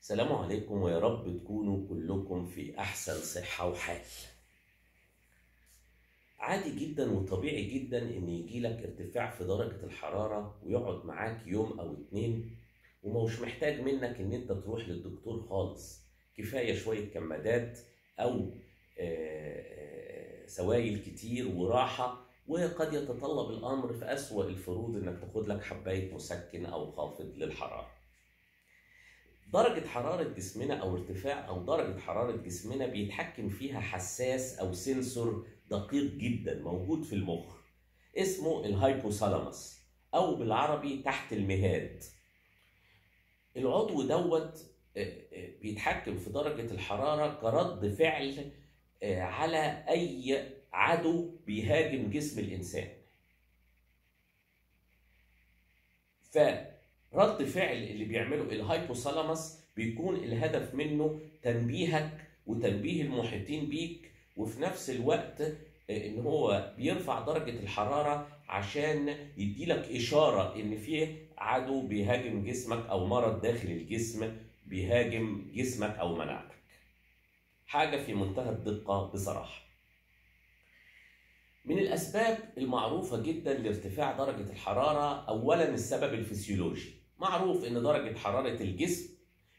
السلام عليكم ويا رب تكونوا كلكم في أحسن صحة وحال عادي جدا وطبيعي جدا إن يجيلك ارتفاع في درجة الحرارة ويقعد معاك يوم أو اتنين ومش محتاج منك إن أنت تروح للدكتور خالص كفاية شوية كمادات أو آه، آه، سوائل كتير وراحة وقد يتطلب الأمر في أسوأ الفروض إنك تاخد لك حباية مسكن أو خافض للحرارة درجة حرارة جسمنا أو ارتفاع أو درجة حرارة جسمنا بيتحكم فيها حساس أو سنسور دقيق جدا موجود في المخ اسمه الهايبوثالاموس أو بالعربي تحت المهاد العضو دوت آه، آه، بيتحكم في درجة الحرارة كرد فعل آه، على أي عدو بيهاجم جسم الإنسان فرد فعل اللي بيعمله الهايبوثالاموس بيكون الهدف منه تنبيهك وتنبيه المحيطين بيك وفي نفس الوقت آه، ان هو بيرفع درجة الحرارة عشان يديلك اشارة ان في عدو بيهاجم جسمك او مرض داخل الجسم بيهاجم جسمك او مناعتك حاجة في منتهى الدقة بصراحة من الأسباب المعروفة جدا لارتفاع درجة الحرارة أولا السبب الفسيولوجي معروف إن درجة حرارة الجسم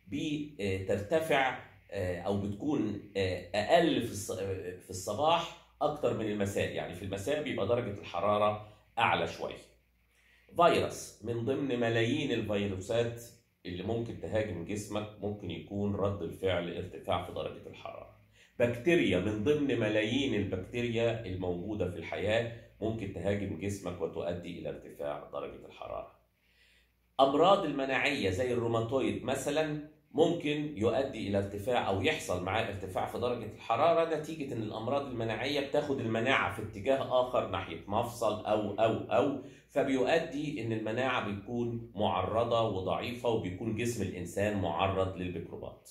بترتفع آه، أو بتكون آه، أقل في الص- آه، في الصباح أكتر من المساء يعني في المساء بيبقى درجة الحرارة أعلى شوية فيروس من ضمن ملايين الفيروسات اللي ممكن تهاجم جسمك ممكن يكون رد الفعل ارتفاع في درجة الحرارة بكتيريا من ضمن ملايين البكتيريا الموجودة في الحياة ممكن تهاجم جسمك وتؤدي إلى ارتفاع درجة الحرارة أمراض المناعية زي الروماتويد مثلا ممكن يؤدي إلى ارتفاع أو يحصل معاه ارتفاع في درجة الحرارة نتيجة إن الأمراض المناعية بتاخد المناعة في اتجاه آخر ناحية مفصل أو أو أو فبيؤدي إن المناعة بتكون معرضة وضعيفة وبيكون جسم الإنسان معرض للميكروبات.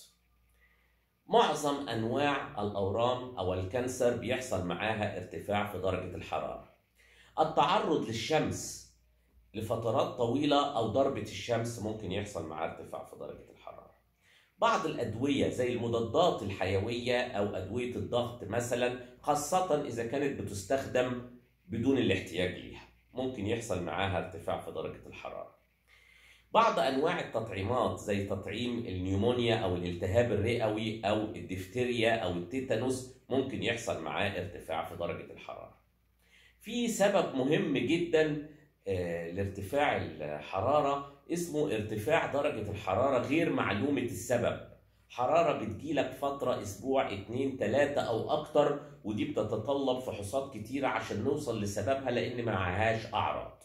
معظم انواع الاورام او الكانسر بيحصل معاها ارتفاع في درجه الحراره التعرض للشمس لفترات طويله او ضربه الشمس ممكن يحصل معاه ارتفاع في درجه الحراره بعض الادويه زي المضادات الحيويه او ادويه الضغط مثلا خاصه اذا كانت بتستخدم بدون الاحتياج ليها ممكن يحصل معاها ارتفاع في درجه الحراره بعض انواع التطعيمات زي تطعيم النيومونيا او الالتهاب الرئوي او الدفتيريا او التيتانوس ممكن يحصل معاه ارتفاع في درجه الحراره. في سبب مهم جدا آه، لارتفاع الحراره اسمه ارتفاع درجه الحراره غير معلومه السبب. حراره بتجيلك فتره اسبوع اتنين تلاته او اكتر ودي بتتطلب فحوصات كتيره عشان نوصل لسببها لان معهاش اعراض.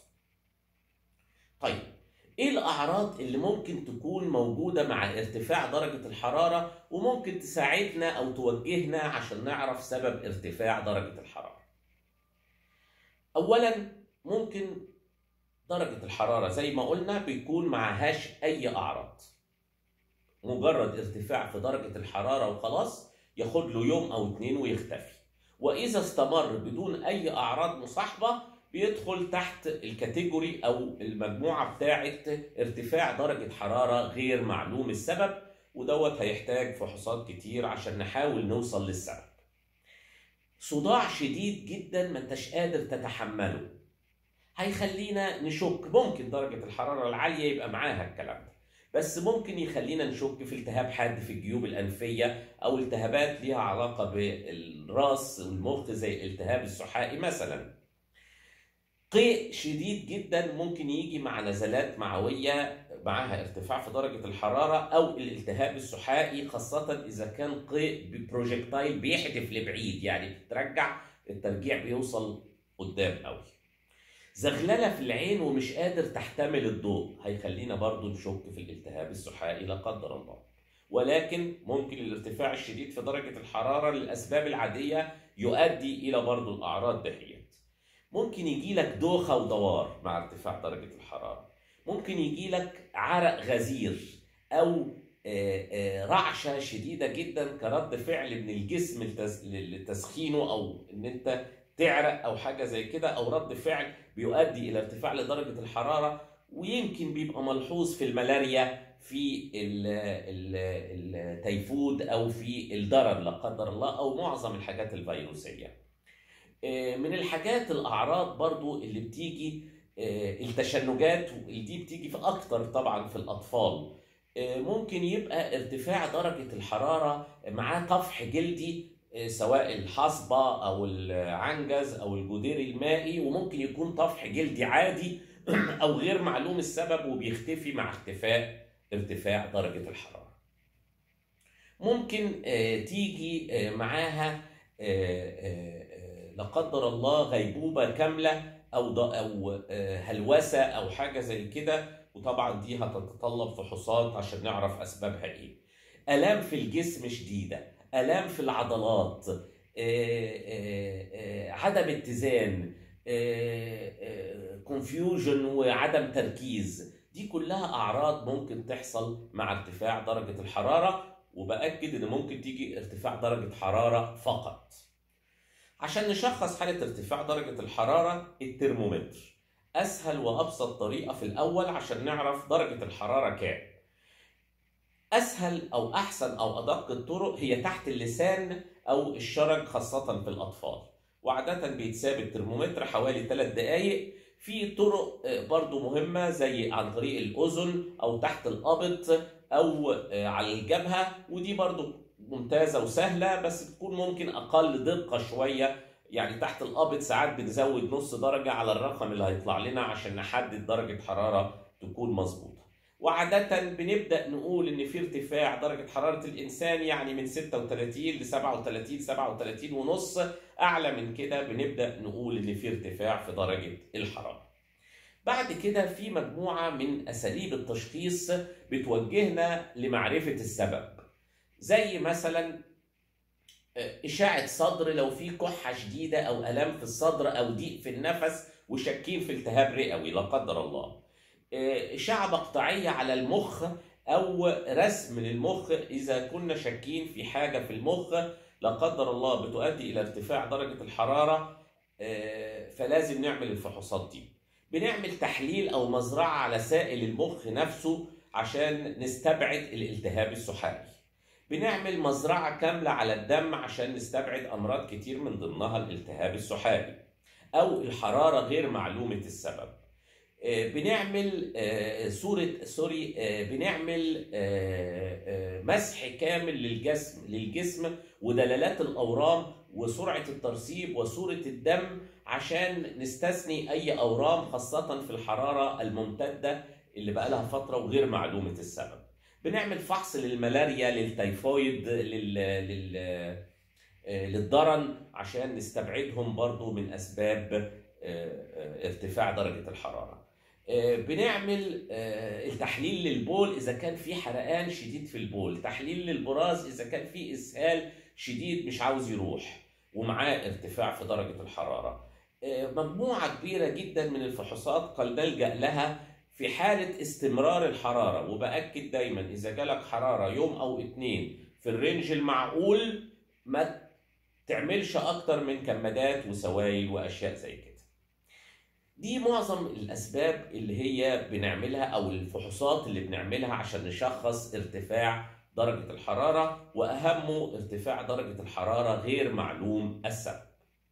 طيب ايه الاعراض اللي ممكن تكون موجوده مع ارتفاع درجه الحراره وممكن تساعدنا او توجهنا عشان نعرف سبب ارتفاع درجه الحراره اولا ممكن درجه الحراره زي ما قلنا بيكون معهاش اي اعراض مجرد ارتفاع في درجه الحراره وخلاص ياخد له يوم او اتنين ويختفي واذا استمر بدون اي اعراض مصاحبه بيدخل تحت الكاتيجوري او المجموعه بتاعه ارتفاع درجه حراره غير معلوم السبب ودوت هيحتاج فحوصات كتير عشان نحاول نوصل للسبب. صداع شديد جدا ما انتش قادر تتحمله. هيخلينا نشك ممكن درجه الحراره العاليه يبقى معاها الكلام ده. بس ممكن يخلينا نشك في التهاب حاد في الجيوب الانفيه او التهابات ليها علاقه بالراس والمخ زي الالتهاب السحائي مثلا. قيء شديد جدا ممكن يجي مع نزلات معويه معها ارتفاع في درجه الحراره او الالتهاب السحائي خاصه اذا كان قيء ببروجكتايل بيحدف لبعيد يعني بترجع الترجيع بيوصل قدام قوي زغلله في العين ومش قادر تحتمل الضوء هيخلينا برضو نشك في الالتهاب السحائي لا قدر الله ولكن ممكن الارتفاع الشديد في درجه الحراره للاسباب العاديه يؤدي الى برضو الاعراض دهيت ممكن يجي لك دوخة ودوار مع ارتفاع درجة الحرارة ممكن يجي لك عرق غزير أو آه، آه، رعشة شديدة جدا كرد فعل من الجسم لتس- لتسخينه أو إن أنت تعرق أو حاجة زي كده أو رد فعل بيؤدي إلى ارتفاع لدرجة الحرارة ويمكن بيبقى ملحوظ في الملاريا في ال- ال- التيفود او في الضرر لا قدر الله او معظم الحاجات الفيروسيه آه، من الحاجات الاعراض برضو اللي بتيجي آه، التشنجات دي بتيجي في اكتر طبعا في الاطفال آه، ممكن يبقى ارتفاع درجه الحراره معاه طفح جلدي آه، سواء الحصبه او العنجز او الجدير المائي وممكن يكون طفح جلدي عادي او غير معلوم السبب وبيختفي مع اختفاء ارتفاع درجه الحراره ممكن آه، تيجي آه، معاها آه، آه، آه، لا قدر الله غيبوبه كامله او ض- او آه، هلوسه او حاجه زي كده وطبعا دي هتتطلب فحوصات عشان نعرف اسبابها ايه الام في الجسم شديده الام في العضلات آه، آه، آه، عدم اتزان كونفيوجن وعدم تركيز دي كلها اعراض ممكن تحصل مع ارتفاع درجه الحراره وباكد ان ممكن تيجي ارتفاع درجه حراره فقط عشان نشخص حاله ارتفاع درجه الحراره الترمومتر اسهل وابسط طريقه في الاول عشان نعرف درجه الحراره كام اسهل او احسن او ادق الطرق هي تحت اللسان او الشرج خاصه في الاطفال وعاده بيتساب الترمومتر حوالي 3 دقائق في طرق آه، برضو مهمه زي عن طريق الاذن او تحت القبط او آه، على الجبهه ودي برضو ممتازه وسهله بس بتكون ممكن اقل دقه شويه يعني تحت القبض ساعات بنزود نص درجه على الرقم اللي هيطلع لنا عشان نحدد درجه حراره تكون مظبوطه وعادة بنبدأ نقول إن في ارتفاع درجة حرارة الإنسان يعني من 36 ل 37 37 ونص أعلى من كده بنبدأ نقول إن في ارتفاع في درجة الحرارة. بعد كده في مجموعة من أساليب التشخيص بتوجهنا لمعرفة السبب. زي مثلا إشاعة صدر لو في كحة شديدة أو ألم في الصدر أو ضيق في النفس وشاكين في التهاب رئوي لا قدر الله. إشاعة مقطعية على المخ أو رسم للمخ إذا كنا شاكين في حاجة في المخ لا قدر الله بتؤدي إلى ارتفاع درجة الحرارة آه، فلازم نعمل الفحوصات دي. بنعمل تحليل أو مزرعة على سائل المخ نفسه عشان نستبعد الالتهاب السحائي. بنعمل مزرعة كاملة على الدم عشان نستبعد أمراض كتير من ضمنها الالتهاب السحائي أو الحرارة غير معلومة السبب. آه، بنعمل آه، صورة سوري آه، بنعمل آه، آه، مسح كامل للجسم للجسم ودلالات الأورام وسرعة الترسيب وصورة الدم عشان نستثني أي أورام خاصة في الحرارة الممتدة اللي بقى لها فترة وغير معلومة السبب. بنعمل فحص للملاريا للتيفويد لل... لل... آه، للضرن عشان نستبعدهم برضو من أسباب آه، آه، ارتفاع درجة الحرارة. آه، بنعمل آه، التحليل للبول اذا كان في حرقان شديد في البول تحليل للبراز اذا كان في اسهال شديد مش عاوز يروح ومعاه ارتفاع في درجه الحراره آه، مجموعه كبيره جدا من الفحوصات قد نلجا لها في حاله استمرار الحراره وباكد دايما اذا جالك حراره يوم او اتنين في الرينج المعقول ما تعملش اكتر من كمادات وسوائل واشياء زي كده دي معظم الاسباب اللي هي بنعملها او الفحوصات اللي بنعملها عشان نشخص ارتفاع درجه الحراره واهمه ارتفاع درجه الحراره غير معلوم السبب.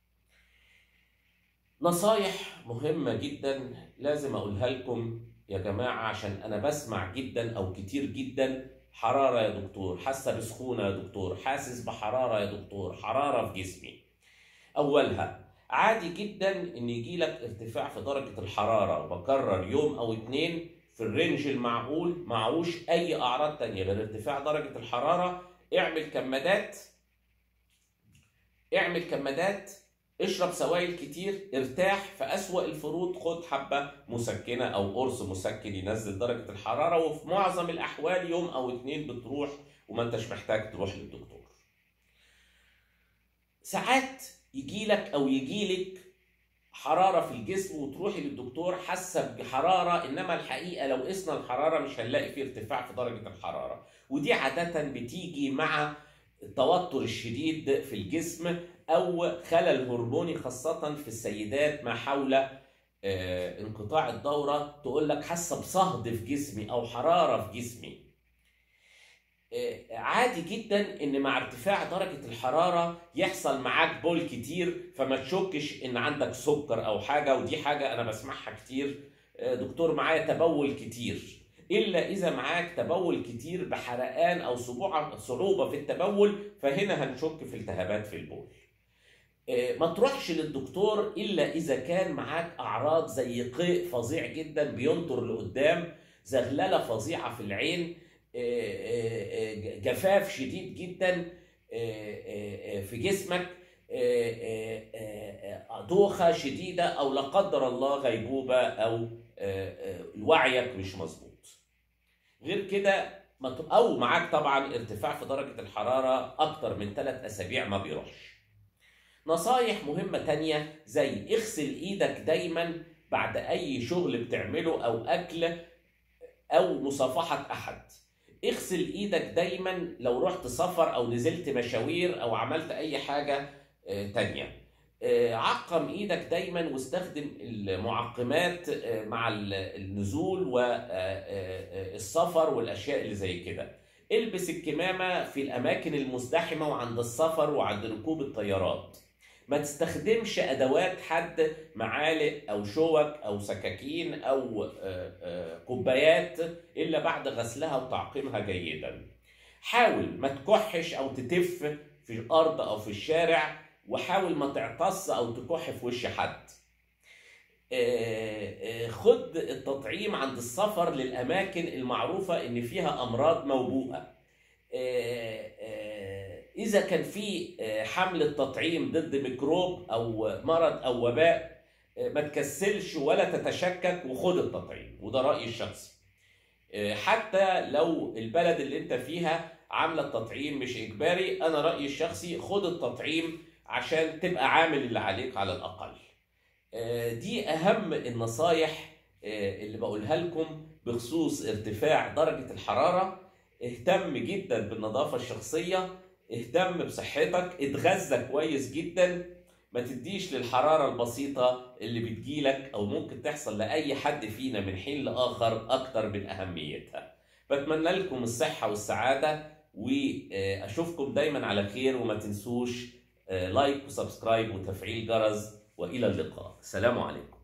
نصايح مهمه جدا لازم اقولها لكم يا جماعه عشان انا بسمع جدا او كتير جدا حراره يا دكتور حاسه بسخونه يا دكتور حاسس بحراره يا دكتور حراره في جسمي. اولها عادي جدا ان يجي لك ارتفاع في درجه الحراره وبكرر يوم او اتنين في الرينج المعقول معهوش اي اعراض تانية غير ارتفاع درجه الحراره اعمل كمادات اعمل كمادات اشرب سوائل كتير ارتاح في اسوأ الفروض خد حبه مسكنه او قرص مسكن ينزل درجه الحراره وفي معظم الاحوال يوم او اتنين بتروح وما انتش محتاج تروح للدكتور ساعات يجي لك او يجي لك حراره في الجسم وتروحي للدكتور حاسه بحراره انما الحقيقه لو قسنا الحراره مش هنلاقي فيه ارتفاع في درجه الحراره ودي عاده بتيجي مع التوتر الشديد في الجسم او خلل هرموني خاصه في السيدات ما حول آه، انقطاع الدورة تقول لك حاسة بصهد في جسمي أو حرارة في جسمي آه، عادي جدا ان مع ارتفاع درجة الحرارة يحصل معاك بول كتير فما تشكش ان عندك سكر او حاجة ودي حاجة انا بسمعها كتير آه، دكتور معايا تبول كتير الا اذا معاك تبول كتير بحرقان او صبوع- صعوبة في التبول فهنا هنشك في التهابات في البول آه، ما تروحش للدكتور الا اذا كان معاك اعراض زي قيء فظيع جدا بينطر لقدام زغلله فظيعه في العين آه، آه، آه، جفاف شديد جدا آه، آه، آه، في جسمك آه، آه، آه، آه، دوخه شديده او لا قدر الله غيبوبه او آه، آه، وعيك مش مظبوط غير كده ما ت- او معاك طبعا ارتفاع في درجه الحراره اكتر من ثلاث اسابيع ما بيروحش نصايح مهمة تانية زي اغسل ايدك دايما بعد اي شغل بتعمله او اكل او مصافحة احد اغسل ايدك دايما لو رحت سفر او نزلت مشاوير او عملت اي حاجة آه، تانية آه، عقم ايدك دايما واستخدم المعقمات آه، مع ال- النزول والسفر والاشياء اللي زي كده البس الكمامة في الاماكن المزدحمة وعند السفر وعند ركوب الطيارات ما تستخدمش ادوات حد معالق او شوك او سكاكين او آه، آه، كوبايات الا بعد غسلها وتعقيمها جيدا حاول ما تكحش او تتف في الارض او في الشارع وحاول ما تعطس او تكح في وش حد آه، آه، خد التطعيم عند السفر للاماكن المعروفه ان فيها امراض موبوءه آه، آه، اذا كان في آه، حمله تطعيم ضد ميكروب او مرض او وباء آه، ما تكسلش ولا تتشكك وخد التطعيم وده رايي الشخصي آه، حتى لو البلد اللي انت فيها عامله التطعيم مش اجباري انا رايي الشخصي خد التطعيم عشان تبقى عامل اللي عليك على الاقل آه، دي اهم النصايح آه، اللي بقولها لكم بخصوص ارتفاع درجه الحراره اهتم جدا بالنظافه الشخصيه اهتم بصحتك اتغذى كويس جدا ما تديش للحراره البسيطه اللي بتجيلك او ممكن تحصل لاي حد فينا من حين لاخر اكتر من اهميتها بتمنى لكم الصحه والسعاده واشوفكم دايما على خير وما تنسوش آه، لايك وسبسكرايب وتفعيل جرس والى اللقاء سلام عليكم